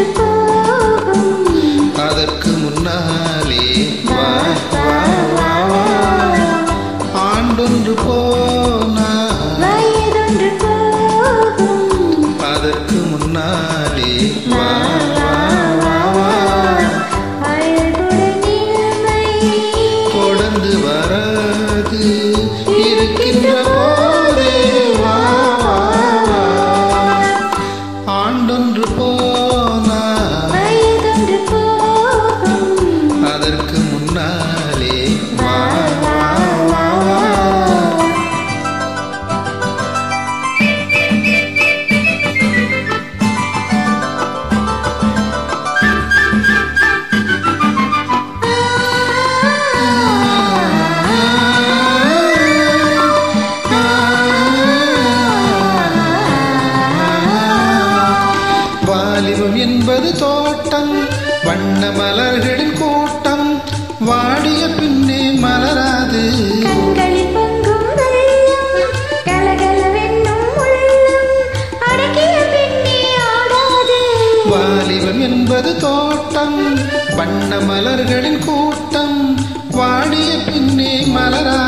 வயதொன்று போகும் அதற்கு முன்னாலே வா வா வா வா ஆண்டொன்று போனா வயதொன்று போகும் அதற்கு முன்னாலே வா வா வா வா அழகுடன் இளமை தொடர்ந்து வராது இருக்கின்ற போதே வா வா வா ஆண்டொன்று போனா வயதொன்று போகும் அதற்கு முன்னாலே வா வா வா வா வாலிபம் என்பது தோட்டம் வண்ண மலர்களின் கூட்டம் வாடிய பின்னே மலராது கண்களில் பொங்கும் வெள்ளம் கலகலவென்னும் உள்ளம் அடக்கிய பின்னே ஆடாது வாலிபம் என்பது தோட்டம் வண்ண மலர்களின் கூட்டம் வாடிய பின்னே மலராது